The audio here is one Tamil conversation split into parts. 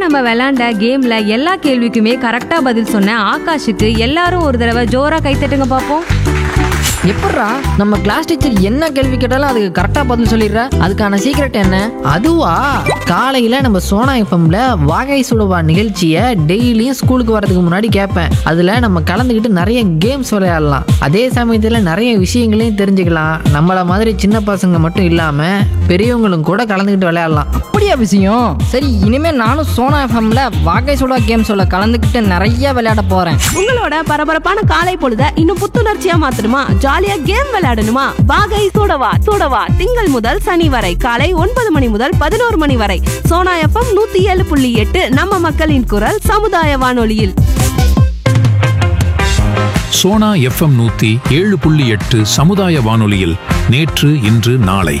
நம்ம விளையாண்ட கேம்ல எல்லா கேள்விக்குமே கரெக்டா பதில் சொன்ன ஆகாஷுக்கு எல்லாரும் ஒரு தடவை ஜோரா கைத்தட்டுங்க பார்ப்போம் எப்பட்றா நம்ம கிளாஸ் டீச்சர் என்ன கேள்வி கேட்டாலும் அதுக்கு கரெக்டாக பதில் சொல்லிடுற அதுக்கான சீக்ரெட் என்ன அதுவா காலையில் நம்ம சோனா எஃப்எம்ல வாகை சுடுவா நிகழ்ச்சியை டெய்லியும் ஸ்கூலுக்கு வரதுக்கு முன்னாடி கேட்பேன் அதில் நம்ம கலந்துக்கிட்டு நிறைய கேம்ஸ் விளையாடலாம் அதே சமயத்தில் நிறைய விஷயங்களையும் தெரிஞ்சுக்கலாம் நம்மள மாதிரி சின்ன பசங்க மட்டும் இல்லாமல் பெரியவங்களும் கூட கலந்துக்கிட்டு விளையாடலாம் அப்படியா விஷயம் சரி இனிமே நானும் சோனா எஃப்எம்ல வாகை சுடா கேம் சொல்ல கலந்துக்கிட்டு நிறைய விளையாட போறேன் உங்களோட பரபரப்பான காலை பொழுத இன்னும் புத்துணர்ச்சியா மாத்தணுமா ஜாலியா கேம் விளையாடணுமா வாகை சூடவா சூடவா திங்கள் முதல் சனி வரை காலை ஒன்பது மணி முதல் பதினோரு மணி வரை சோனா எஃப்எம் நூத்தி ஏழு புள்ளி எட்டு நம்ம மக்களின் குரல் சமுதாய வானொலியில் சோனா எஃப்எம் நூத்தி ஏழு புள்ளி எட்டு சமுதாய வானொலியில் நேற்று இன்று நாளை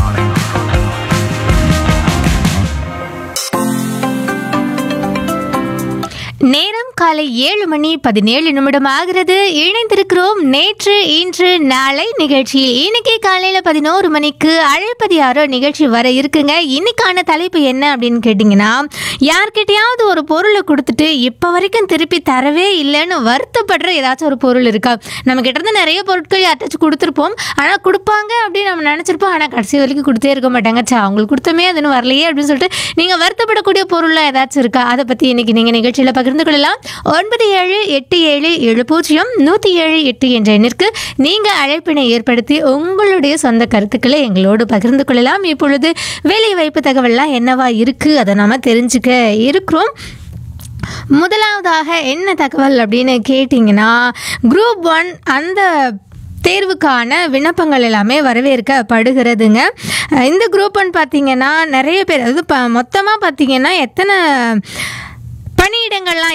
நேரம் காலை ஏழு மணி பதினேழு நிமிடம் ஆகிறது இணைந்திருக்கிறோம் நேற்று இன்று நாளை நிகழ்ச்சியில் இன்னைக்கு காலையில பதினோரு மணிக்கு அழைப்பது யாரோ நிகழ்ச்சி வர இருக்குங்க இன்னைக்கான தலைப்பு என்ன அப்படின்னு கேட்டிங்கன்னா யார்கிட்டயாவது ஒரு பொருளை கொடுத்துட்டு இப்போ வரைக்கும் திருப்பி தரவே இல்லைன்னு வருத்தப்படுற ஏதாச்சும் ஒரு பொருள் இருக்கா நம்ம கிட்ட இருந்து நிறைய பொருட்கள் யார்ட்டாச்சும் கொடுத்துருப்போம் ஆனால் கொடுப்பாங்க அப்படின்னு நம்ம நினச்சிருப்போம் ஆனால் கடைசி வரைக்கும் கொடுத்தே இருக்க மாட்டாங்க சா அவங்களுக்கு கொடுத்தமே அது இன்னும் வரலையே அப்படின்னு சொல்லிட்டு நீங்கள் வருத்தப்படக்கூடிய பொருள்லாம் ஏதாச்சும் இருக்கா அதை பற்றி இன்னைக்கு நீங்கள் நிகழ்ச்சியில் பகிர்ந்து கொள்ளலாம் ஒன்பது ஏழு எட்டு ஏழு ஏழு பூஜ்ஜியம் நூற்றி ஏழு எட்டு என்ற எண்ணிற்கு நீங்கள் அழைப்பினை ஏற்படுத்தி உங்களுடைய சொந்த கருத்துக்களை எங்களோடு பகிர்ந்து கொள்ளலாம் இப்பொழுது வேலைவாய்ப்பு தகவல்லாம் என்னவா இருக்குது அதை நாம தெரிஞ்சுக்க இருக்கிறோம் முதலாவதாக என்ன தகவல் அப்படின்னு கேட்டிங்கன்னா குரூப் ஒன் அந்த தேர்வுக்கான விண்ணப்பங்கள் எல்லாமே வரவேற்கப்படுகிறதுங்க அஹ் இந்த குரூப் ஒன் பார்த்தீங்கன்னா நிறைய பேர் அதாவது ப மொத்தமாக பார்த்தீங்கன்னா எத்தனை பணியிடங்கள்லாம்